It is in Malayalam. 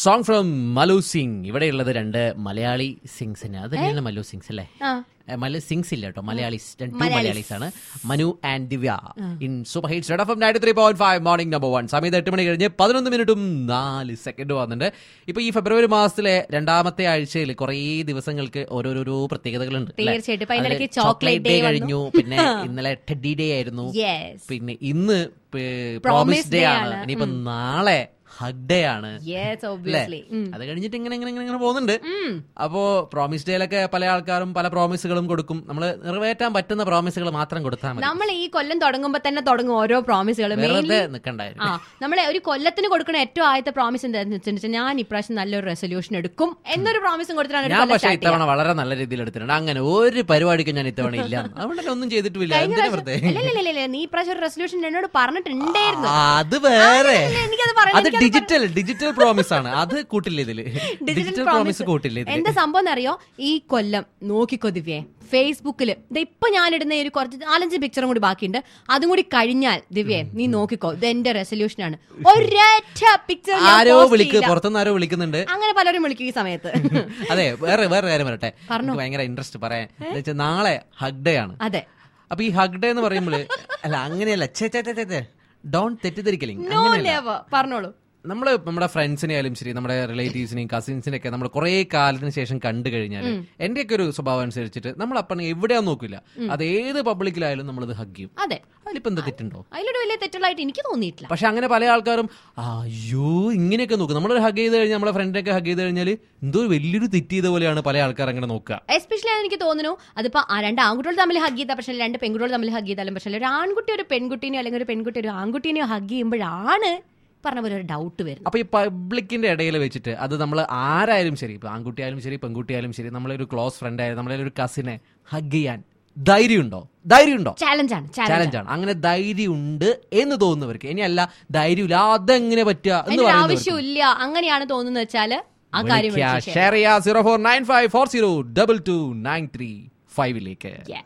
സോങ് ഫ്രം മലു സിംഗ് ഇവിടെയുള്ളത് രണ്ട് മലയാളി സിംഗ്സിന് അത് തന്നെയാണ് മലു സിംഗ്സ് അല്ലേ ആ. ഏ, മല സിംഗ്സ് ഇല്ല കേട്ടോ മലയാളീസ് ടു മലയാളീസ്. മലയാളീസ് ആണ് Manu and Divya in super hit Red F ninety three point five morning number one സമയത്ത് എട്ട് മണി കഴിഞ്ഞ് പതിനൊന്ന് മിനിറ്റും നാല് സെക്കൻഡും വന്നിട്ടുണ്ട് ഇപ്പൊ ഈ ഫെബ്രുവരി മാസത്തിലെ രണ്ടാമത്തെ ആഴ്ചയിൽ കുറേ ദിവസങ്ങൾക്ക് ഓരോരോരോ പ്രത്യേകതകളുണ്ട് അല്ലേ? തീർച്ചയായിട്ടും. ഇപ്പൊ അതില് അതിനിടയ്ക്ക് chocolate day കഴിഞ്ഞു പിന്നെ ഇന്നലെ ടെഡി ഡേ ആയിരുന്നു യെസ് പിന്നെ ഇന്ന് Promise പ്രോമിസ് ഡേ day ആണ് ആണ്. ഇനിയിപ്പോ നാളെ ഹഗ് ഡേ ആണ് യെസ് അല്ലേ? ഒബ്വിയസ്ലി അത് കഴിഞ്ഞിട്ട് ഇങ്ങനെ ഇങ്ങനെ ഇങ്ങനെ ഇങ്ങനെ പോകുന്നുണ്ട് അപ്പോ പ്രോമിസ് ഡേയിലൊക്കെ പല ആൾക്കാരും പല പ്രോമിസുകളും കൊടുക്കും നമ്മൾ നിറവേറ്റാൻ പറ്റുന്ന പ്രോമിസുകൾ മാത്രം കൊടുത്താൽ മതി നമ്മൾ ഈ കൊല്ലം തുടങ്ങുമ്പോ തന്നെ തുടങ്ങും ഓരോ പ്രോമിസുകൾ വെറുതെ മെയിൻലി നിക്കണ്ടായിരുന്നു ആ നമ്മളെ ഒരു കൊല്ലത്തിന് കൊടുക്കുന്ന ഏറ്റവും ആദ്യത്തെ പ്രോമിസ് എന്താണെന്ന് വെച്ചാൽ ഞാൻ ഇപ്രാവശ്യം നല്ലൊരു റെസൊല്യൂഷൻ എടുക്കും എന്നൊരു പ്രോമിസും കൊടുത്തിട്ടാണ് ഒരു ഞാൻ കൊല്ലം പക്ഷേ start ചെയ്യുക. ഇത്തവണ വളരെ നല്ല രീതിയിൽ എടുത്തിട്ടുണ്ട് അങ്ങനെ ഒരു പരിപാടിക്കും ഞാൻ ഇത്തവണ ഇല്ല അതുകൊണ്ട് തന്നെ ഒന്നും ചെയ്തിട്ടില്ല കഴിഞ്ഞ എന്തിനാ പ്രാവശ്യം- വെറുതെ ഇല്ല, ഇല്ല, ഇല്ല, ഇല്ല, നീ ഇപ്രാവശ്യം ഒരു റെസൊല്യൂഷൻ എന്നോട് പറഞ്ഞിട്ടുണ്ടായിരുന്നു അത് വേറെ ഇല്ല, എനിക്കത് പറയണം, അത് എനിക്കത് ഡിജിറ്റൽ ഡിജിറ്റൽ പ്രോമിസ് ആണ് അത് കൂട്ടില്ല ഇതില് ഡിജിറ്റൽ പ്രോമിസ് കൂട്ടില്ല ഇതില് എന്താ സംഭവം എന്നറിയോ ഈ കൊല്ലം നോക്കിക്കോ ദിവ്യേ ഫേസ്ബുക്കില് ഇപ്പൊ ഞാനിടുന്ന ഈ ഒരു കുറച്ച് നാലഞ്ച് പിക്ചറും കൂടി ബാക്കിയുണ്ട് അതും കൂടി കഴിഞ്ഞാൽ ദിവ്യേ നീ നോക്കിക്കോ ഇത് എന്റെ റെസൊല്യൂഷൻ ആണ് ഒരൊറ്റ പിക്ചർ ആരോ വിളിക്ക് പുറത്തുനിന്ന് ആരോ വിളിക്കുന്നുണ്ട് അങ്ങനെ പലരും വിളിക്കും ഈ സമയത്ത് അതെ വേറെ വേറെ കാര്യം പറയട്ടെ പറഞ്ഞോ. എനിക്ക് ഭയങ്കര ഇൻട്രസ്റ്റ് പറയാൻ എന്താ വെച്ചാൽ നാളെ ഹഗ് ഡേ ആണ് അതെ അപ്പൊ ഈ ഹഗ് ഡേ എന്ന് പറയുമ്പോൾ അല്ല അങ്ങനെയല്ല ചേ ചേ ചേ, ചേ ചേ ഡോൺ തെറ്റിദ്ധരിക്കലിങ് നോ അങ്ങനെയല്ല നെവർ പറഞ്ഞോളൂ നമ്മൾ നമ്മുടെ ഫ്രണ്ട്സിനെ ആയാലും ശരി നമ്മുടെ റിലേറ്റീവ്സിനെയും കസിൻസിനെ ഒക്കെ നമ്മൾ കുറെ കാലത്തിന് ശേഷം കണ്ടു കഴിഞ്ഞാൽ എന്റെയൊക്കെ ഒരു സ്വഭാവം അനുസരിച്ചിട്ട് നമ്മൾ അപ്പം എവിടെയാന്ന് നോക്കില്ല അത് ഏത് പബ്ലിക്കിലായാലും നമ്മളത് ഹഗ് ചെയ്യും അതെ അതിലിപ്പോ എന്താ തെറ്റുണ്ടോ അതിലൊരു വലിയ തെറ്റുള്ളതായിട്ട് എനിക്ക് തോന്നിയിട്ടില്ല പക്ഷെ അങ്ങനെ പല ആൾക്കാരും അയ്യോ ഇങ്ങനെയൊക്കെ നോക്കും നമ്മളൊരു ഹഗ് ചെയ്ത് കഴിഞ്ഞാൽ നമ്മളെ ഫ്രണ്ടിനൊക്കെ ഹഗ് ചെയ്ത് കഴിഞ്ഞാൽ എന്തോ ഒരു വലിയൊരു തെറ്റ് ചെയ്ത പോലെയാണ് പല ആൾക്കാർ അങ്ങനെ നോക്കുക എസ്പെഷ്യലി എനിക്ക് തോന്നുന്നു അതിപ്പോ ആ രണ്ട് ആൺകുട്ടികൾ തമ്മിൽ ഹഗ് ചെയ്ത പക്ഷേ രണ്ട് പെൺകുട്ടികൾ തമ്മിൽ ഹഗ് ചെയ്താലും പക്ഷേ ഒരു ആൺകുട്ടി ഒരു പെൺകുട്ടീനെയോ അല്ലെങ്കിൽ ഒരു പെൺകുട്ടി ഒരു ആൺകുട്ടീനെയോ ഹഗ് ചെയ്യുമ്പോഴാണ് പറഞ്ഞ പോലെ ഒരു ഡൗട്ട് വരുന്നത് അപ്പൊ ഈ പബ്ലിക്കിന്റെ ഇടയിൽ വെച്ചിട്ട് അത് നമ്മൾ ആരായാലും ശരി ഇപ്പൊ ആൺകുട്ടിയായാലും ശരി പെൺകുട്ടിയായാലും ശരി നമ്മളെ ഒരു ക്ലോസ് ഫ്രണ്ട് ആയാലും നമ്മളെ ഒരു കസിനെ ഹഗ് ചെയ്യാൻ ധൈര്യമുണ്ടോ ധൈര്യമുണ്ടോ ചാലഞ്ചാണ് ചാലഞ്ച് ചാലഞ്ച് ആണ് അങ്ങനെ ധൈര്യം ഉണ്ട് എന്ന് തോന്നുന്നവർക്ക് ഇനിയല്ല ധൈര്യമില്ല അതെങ്ങനെ പറ്റുക എന്ന് അതിന്റെ ഒരു പറയുന്നവർക്ക് ആവശ്യമില്ല അങ്ങനെയാണ് തോന്നുന്നത് വെച്ചാല് ആ കാര്യം വിളിക്കുക വിളിച്ച് share ഷെയർ ചെയ്യുക zero four nine five four zero double two nine three ഫൈവിലേക്ക് Yeah.